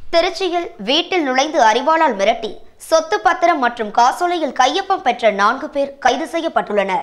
திருச்சியில் வீட்டில் நுழைந்து அறிவாளால் மிரட்டி சொத்து பத்திரம் மற்றும் காசோலையில் கையொப்பம் பெற்ற நான்கு பேர் கைது செய்யப்பட்டுள்ளனர்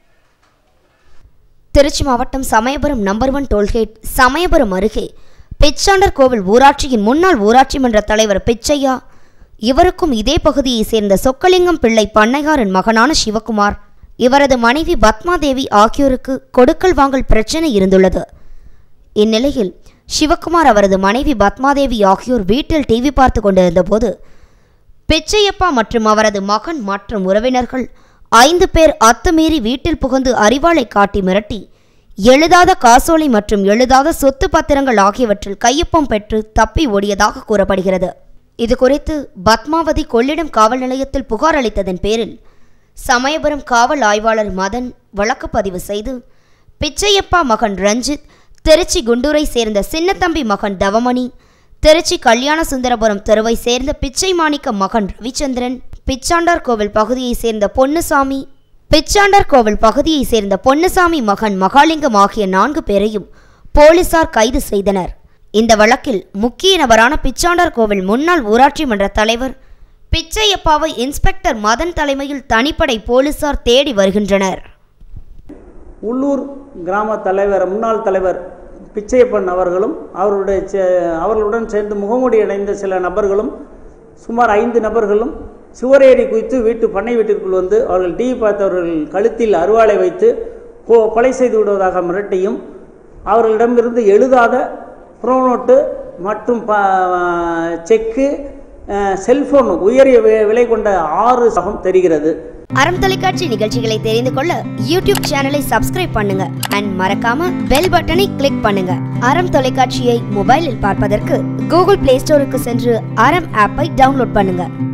திருச்சி மாவட்டம் Samayapuram number one tollgate Samayapuram அருகே பிச்சாண்டர் கோவில் ஊராட்சியின் முன்னாள் ஊராட்சி மன்ற தலைவர் பிச்சையா இவருக்கும் இதே பகுதியைச் சேர்ந்த சொக்கலிங்கம் பிள்ளை பண்ணையாரின் மகனான சிவகுமார் இவரது மனைவி பத்மாதேவி ஆகியோருக்கு கொடுக்கல் வாங்கல் பிரச்சனை இருந்துள்ளது இந்நிலையில் சிவகுமார் அவரது மனைவி பத்மாதேவி ஆகியோர் வீட்டில் டிவி பார்த்து கொண்டிருந்தபோது பிச்சையப்பா மற்றும் அவரது மகன் மற்றும் உறவினர்கள் ஐந்து பேர் அத்துமீறி வீட்டில் புகுந்து அறிவாளை காட்டி மிரட்டி எழுதாத காசோலை மற்றும் எழுதாத சொத்து பத்திரங்கள் ஆகியவற்றில் கையொப்பம் பெற்று தப்பி ஓடியதாக கூறப்படுகிறது இது குறித்து பத்மாவதி கொள்ளிடம் காவல் நிலையத்தில் புகார் அளித்ததன் பேரில் சமயபுரம் காவல் ஆய்வாளர் மதன் வழக்கு பதிவு செய்து பிச்சையப்பா மகன் ரஞ்சித் திருச்சி குண்டூரை சேர்ந்த சின்னத்தம்பி மகன் தவமணி திருச்சி கல்யாண சுந்தரபுரம் தெருவை சேர்ந்த பிச்சை மாணிக்க மகன் ரவிச்சந்திரன் பிச்சாண்டார் கோவில் பகுதியைச் சேர்ந்த பொன்னுசாமி பிச்சாண்டார் கோவில் பகுதியைச் சேர்ந்த பொன்னுசாமி மகன் மகாலிங்கம் ஆகிய நான்கு பேரையும் போலீசார் கைது செய்தனர் இந்த வழக்கில் முக்கிய நபரான பிச்சாண்டார் கோவில் முன்னாள் ஊராட்சி மன்ற தலைவர் பிச்சையப்பாவை இன்ஸ்பெக்டர் மதன் தலைமையில் தனிப்படை போலீசார் தேடி வருகின்றனர் உள்ளூர் கிராம தலைவர் முன்னாள் தலைவர் பிச்சையப்பன் அவர்களும் அவருடைய சே- அவர்களுடன் சேர்ந்து முகமூடி அடைந்த சில நபர்களும் சுமார் ஐந்து நபர்களும் சுவரேறி குதித்து வீட்டு பண்ணை வீட்டிற்குள் வந்து அவர்கள் டிவி பார்த்தவர்கள் கழுத்தில் அருவாளை வைத்து கொ- கொலை செய்து விடுவதாக மிரட்டியும் அவர்களிடமிருந்து எழுதாத புரோனோட்டு மற்றும் ப செக்கு அஹ், செல்போன் உயரிய வி- விலை கொண்ட ஆறு சகம் தெரிகிறது அறம் தொலைக்காட்சி நிகழ்ச்சிகளை தெரிந்து கொள்ள யூடியூப் சேனலை சப்ஸ்கிரைப் பண்ணுங்க அண்ட் மறக்காம பெல் பட்டனை கிளிக் பண்ணுங்க அறம் தொலைக்காட்சியை மொபைலில் பார்ப்பதற்கு கூகுள் பிளே ஸ்டோருக்கு சென்று அறம் ஆப்பை டவுன்லோட் பண்ணுங்க